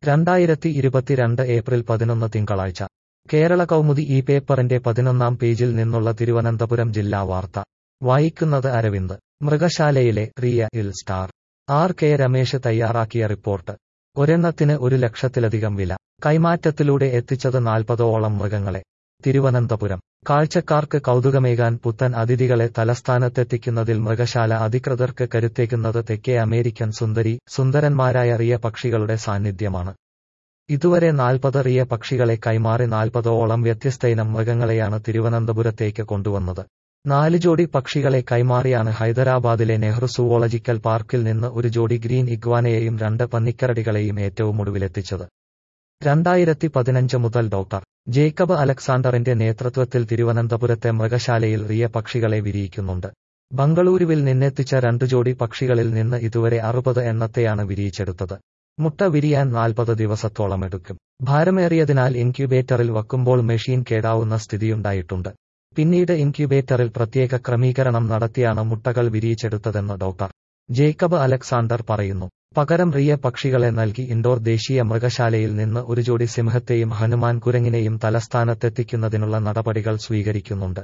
രണ്ടായിരത്തി ഇരുപത്തിരണ്ട് ഏപ്രിൽ പതിനൊന്ന് തിങ്കളാഴ്ച കേരള കൗമുദി ഈ പേപ്പറിന്റെ പതിനൊന്നാം പേജിൽ നിന്നുള്ള തിരുവനന്തപുരം ജില്ലാ വാർത്ത വായിക്കുന്നത് അരവിന്ദ് മൃഗശാലയിലെ റിയ ഇൽ സ്റ്റാർ ആർ കെ രമേശ് തയ്യാറാക്കിയ റിപ്പോർട്ട് ഒരെണ്ണത്തിന് ഒരു ലക്ഷത്തിലധികം വില കൈമാറ്റത്തിലൂടെ എത്തിച്ചത് നാൽപ്പതോളം മൃഗങ്ങളെ തിരുവനന്തപുരം കാഴ്ചക്കാർക്ക് കൗതുകമേകാൻ പുത്തൻ അതിഥികളെ തലസ്ഥാനത്തെത്തിക്കുന്നതിൽ മൃഗശാല അധികൃതർക്ക് കരുത്തേക്കുന്നത് തെക്കേ അമേരിക്കൻ സുന്ദരി സുന്ദരന്മാരായ റിയ പക്ഷികളുടെ സാന്നിധ്യമാണ് ഇതുവരെ നാൽപ്പത് റിയ പക്ഷികളെ കൈമാറി നാൽപ്പതോളം വ്യത്യസ്തയിനം മൃഗങ്ങളെയാണ് തിരുവനന്തപുരത്തേക്ക് കൊണ്ടുവന്നത് നാല് ജോഡി പക്ഷികളെ കൈമാറിയാണ് ഹൈദരാബാദിലെ നെഹ്റു സുവോളജിക്കൽ പാർക്കിൽ നിന്ന് ഒരു ജോഡി ഗ്രീൻ ഇഗ്വാനയെയും രണ്ട് പന്നിക്കരടികളെയും ഏറ്റവും ഒടുവിലെത്തിച്ചത് രണ്ടായിരത്തി പതിനഞ്ച് മുതൽ ഡോക്ടർ ജേക്കബ് അലക്സാണ്ടറിന്റെ നേതൃത്വത്തിൽ തിരുവനന്തപുരത്തെ മൃഗശാലയിൽ റിയ പക്ഷികളെ വിരിയിക്കുന്നുണ്ട് ബംഗളൂരുവിൽ നിന്നെത്തിച്ച രണ്ടു ജോഡി പക്ഷികളിൽ നിന്ന് ഇതുവരെ അറുപത് എണ്ണത്തെയാണ് വിരിയിച്ചെടുത്തത് മുട്ട വിരിയാൻ നാൽപ്പത് ദിവസത്തോളം എടുക്കും ഭാരമേറിയതിനാൽ ഇൻക്യുബേറ്ററിൽ വയ്ക്കുമ്പോൾ മെഷീൻ കേടാവുന്ന സ്ഥിതിയുണ്ടായിട്ടുണ്ട് പിന്നീട് ഇൻക്യുബേറ്ററിൽ പ്രത്യേക ക്രമീകരണം നടത്തിയാണ് മുട്ടകൾ വിരിയിച്ചെടുത്തതെന്ന് ഡോക്ടർ ജേക്കബ് അലക്സാണ്ടർ പറയുന്നു പകരം റിയ പക്ഷികളെ നൽകി ഇൻഡോർ ദേശീയ മൃഗശാലയിൽ നിന്ന് ഒരു ജോഡി സിംഹത്തെയും ഹനുമാൻ കുരങ്ങിനെയും തലസ്ഥാനത്തെത്തിക്കുന്നതിനുള്ള നടപടികൾ സ്വീകരിക്കുന്നുണ്ട്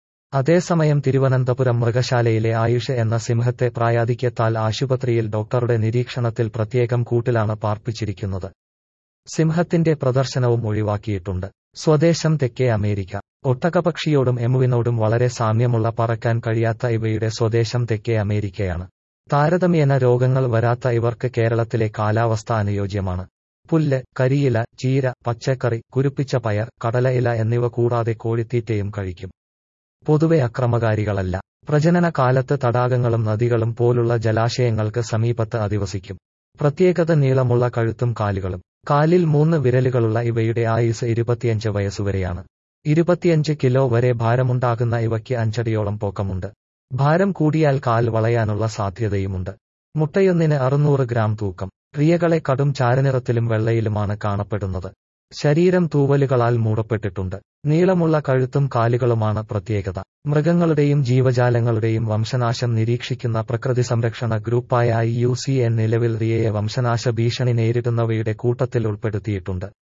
അതേസമയം തിരുവനന്തപുരം മൃഗശാലയിലെ ആയുഷ് എന്ന സിംഹത്തെ പ്രായാധിക്യത്താൽ ആശുപത്രിയിൽ ഡോക്ടറുടെ നിരീക്ഷണത്തിൽ പ്രത്യേകം കൂട്ടിലാണ് പാർപ്പിച്ചിരിക്കുന്നത് സിംഹത്തിന്റെ പ്രദർശനവും ഒഴിവാക്കിയിട്ടുണ്ട് സ്വദേശം തെക്കേ അമേരിക്ക ഒട്ടകപക്ഷിയോടും എമുവിനോടും വളരെ സാമ്യമുള്ള പറക്കാൻ കഴിയാത്ത ഇവയുടെ സ്വദേശം തെക്കേ അമേരിക്കയാണ് താരതമ്യേന രോഗങ്ങൾ വരാത്ത ഇവർക്ക് കേരളത്തിലെ കാലാവസ്ഥ അനുയോജ്യമാണ് പുല്ല് കരിയില ചീര പച്ചക്കറി കുരുപ്പിച്ച പയർ കടലയില എന്നിവ കൂടാതെ കോഴിത്തീറ്റയും കഴിക്കും പൊതുവെ അക്രമകാരികളല്ല പ്രജനന കാലത്ത് തടാകങ്ങളും നദികളും പോലുള്ള ജലാശയങ്ങൾക്ക് സമീപത്ത് അധിവസിക്കും പ്രത്യേകത നീളമുള്ള കഴുത്തും കാലുകളും കാലിൽ മൂന്ന് വിരലുകളുള്ള ഇവയുടെ ആയുസ് ഇരുപത്തിയഞ്ച് വയസ്സുവരെയാണ് ഇരുപത്തിയഞ്ച് കിലോ വരെ ഭാരമുണ്ടാകുന്ന ഇവയ്ക്ക് അഞ്ചടിയോളം പൊക്കമുണ്ട് ഭാരം കൂടിയാൽ കാൽ വളയാനുള്ള സാധ്യതയുമുണ്ട് മുട്ടയൊന്നിന് അറുന്നൂറ് ഗ്രാം തൂക്കം റിയകളെ കടും ചാരനിറത്തിലും വെള്ളയിലുമാണ് കാണപ്പെടുന്നത് ശരീരം തൂവലുകളാൽ മൂടപ്പെട്ടിട്ടുണ്ട് നീളമുള്ള കഴുത്തും കാലുകളുമാണ് പ്രത്യേകത മൃഗങ്ങളുടെയും ജീവജാലങ്ങളുടെയും വംശനാശം നിരീക്ഷിക്കുന്ന പ്രകൃതി സംരക്ഷണ ഗ്രൂപ്പായ ഐ യു സി എൻ നിലവിൽ റിയയെ വംശനാശ ഭീഷണി നേരിടുന്നവയുടെ കൂട്ടത്തിൽ ഉൾപ്പെടുത്തിയിട്ടുണ്ട്